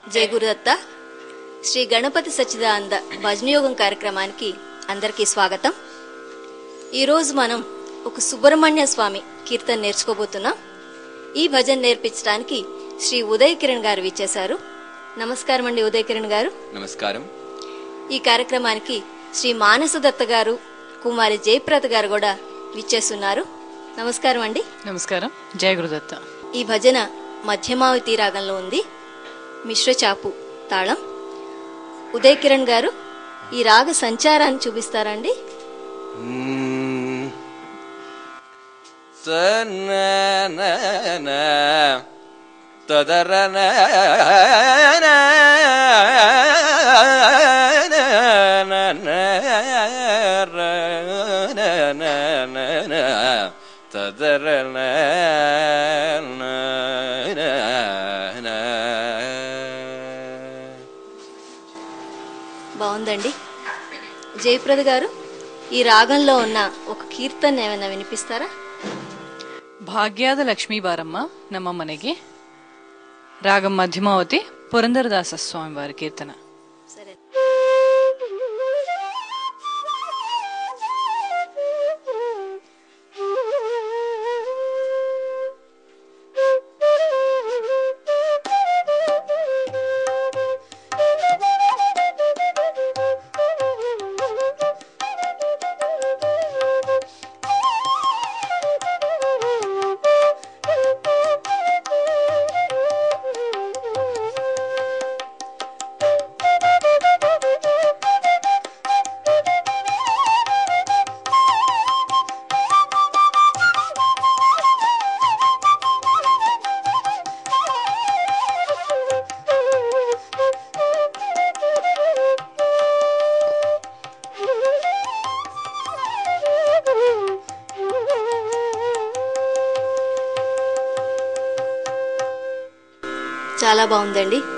జయ గురుదత్త శ్రీ గణపతి సచ్చిదానంద భజనయోగం కార్యక్రమానికి అందరికీ స్వాగతం ఈరోజు మనం ఒక సుబ్రహ్మణ్య స్వామి కీర్తన నేర్చుకోబోతున్నాం ఈ భజన నేర్పించడానికి శ్రీ ఉదయ్ కిరణ్ గారు విచ్చేశారు నమస్కారం అండి ఉదయ్ కిరణ్ గారు నమస్కారం ఈ కార్యక్రమానికి శ్రీ మానస దత్త గారు కుమారి జయప్రద గారు కూడా విచ్చేస్తున్నారు నమస్కారం అండి నమస్కారం జయ గురుదత్త ఈ భజన మధ్యమావతి రాగంలో ఉంది మిశ్ర చాపు తాళం ఉదయ్ కిరణ్ గారు ఈ రాగ సంచారాన్ని చూపిస్తారండి మ్మ్. తననన, తదరన, తదరన బాగుందండి జయప్రద గారు ఈ రాగంలో ఉన్న ఒక కీర్తన ఏమైనా వినిపిస్తారా ಭಾಗ್ಯಾದ ಲಕ್ಷ್ಮೀ ಬಾರಮ್ಮ ನಮ್ಮ ಮನೆಗೆ ರಾಗಂ ಮಧ್ಯಮಾವತಿ ಪುರಂದರದಾಸ ಸ್ವಾಮಿ ವಾరి కీర్తన సరే చాలా బాగుందండి